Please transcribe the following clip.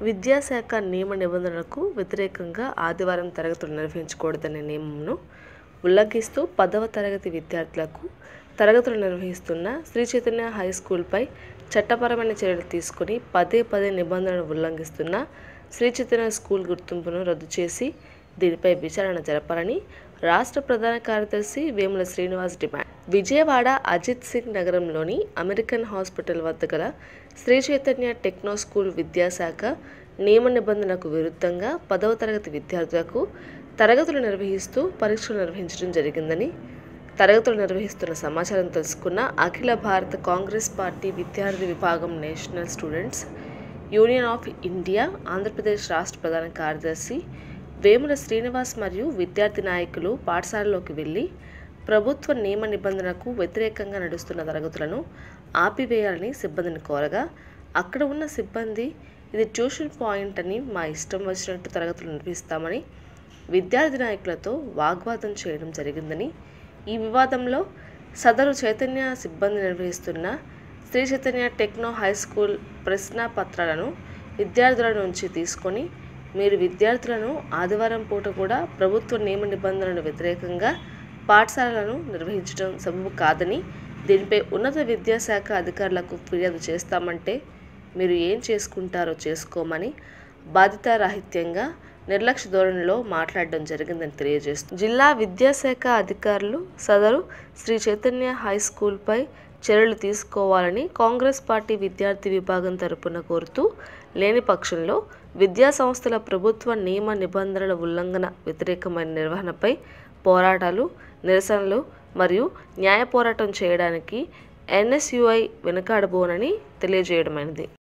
విద్యాశాఖ నియమ నిబంధనలకు వ్యతిరేకంగా ఆదివారం తరగతులు నిర్వహించకూడదనే నియమంను ఉల్లంఘిస్తూ పదవ తరగతి విద్యార్థులకు తరగతులు నిర్వహిస్తున్న శ్రీ చైతన్య హై స్కూల్పై చట్టపరమైన చర్యలు తీసుకుని పదే పదే నిబంధనలు ఉల్లంఘిస్తున్న శ్రీ చైతన్య స్కూల్ గుర్తింపును రద్దు చేసి దీనిపై విచారణ జరపాలని రాష్ట్ర ప్రధాన కార్యదర్శి వేముల శ్రీనివాస్ డిమాండ్ విజయవాడ అజిత్ సింగ్ నగరంలోని అమెరికన్ హాస్పిటల్ వద్ద గల శ్రీ చైతన్య టెక్నో స్కూల్ విద్యాశాఖ నియమ నిబంధనలకు విరుద్ధంగా పదవ తరగతి విద్యార్థులకు తరగతులు నిర్వహిస్తూ పరీక్షలు నిర్వహించడం జరిగిందని తరగతులు నిర్వహిస్తున్న సమాచారం తెలుసుకున్న అఖిల భారత కాంగ్రెస్ పార్టీ విద్యార్థి విభాగం national students union of India Andhra Pradesh రాష్ట్ర ప్రధాన కార్యదర్శి వేముల శ్రీనివాస్ మరియు విద్యార్థి నాయకులు పాఠశాలలోకి వెళ్ళి ప్రభుత్వ నియమ నిబంధనలకు వ్యతిరేకంగా నడుస్తున్న తరగతులను ఆపివేయాలని సిబ్బందిని కోరగా అక్కడ ఉన్న సిబ్బంది ఇది ట్యూషన్ పాయింట్ అని మా ఇష్టం వచ్చినట్టు తరగతులు నిర్వహిస్తామని విద్యార్థి నాయకులతో వాగ్వాదం చేయడం జరిగిందని ఈ వివాదంలో సదరు చైతన్య సిబ్బంది నిర్వహిస్తున్న Sri Chaitanya techno high school ప్రశ్న పత్రాలను విద్యార్థుల నుంచి తీసుకొని మీరు విద్యార్థులను ఆదివారం పూట కూడా ప్రభుత్వ నియమ నిబంధనలకు వ్యతిరేకంగా పాఠశాలలను నిర్వహించడం సబబు కాదని దీనిపై ఉన్నత విద్యాశాఖ అధికారులకు ఫిర్యాదు చేస్తామంటే మీరు ఏం చేసుకుంటారో చేసుకోమని బాధితారాహిత్యంగా నిర్లక్ష్య ధోరణిలో మాట్లాడడం జరిగిందని తెలియజేస్తుంది జిల్లా విద్యాశాఖ అధికారులు సదరు శ్రీ చైతన్య హై స్కూల్పై చర్యలు తీసుకోవాలని కాంగ్రెస్ పార్టీ విద్యార్థి విభాగం తరపున కోరుతూ లేని పక్షంలో విద్యా సంస్థల ప్రభుత్వ నియమ నిబంధనల ఉల్లంఘన వ్యతిరేకమైన నిర్వహణపై పోరాటాలు నిరసనలు మరియు న్యాయ పోరాటం చేయడానికి ఎన్ఎస్యుఐ వెనుకాడబోనని తెలియజేయడమైనది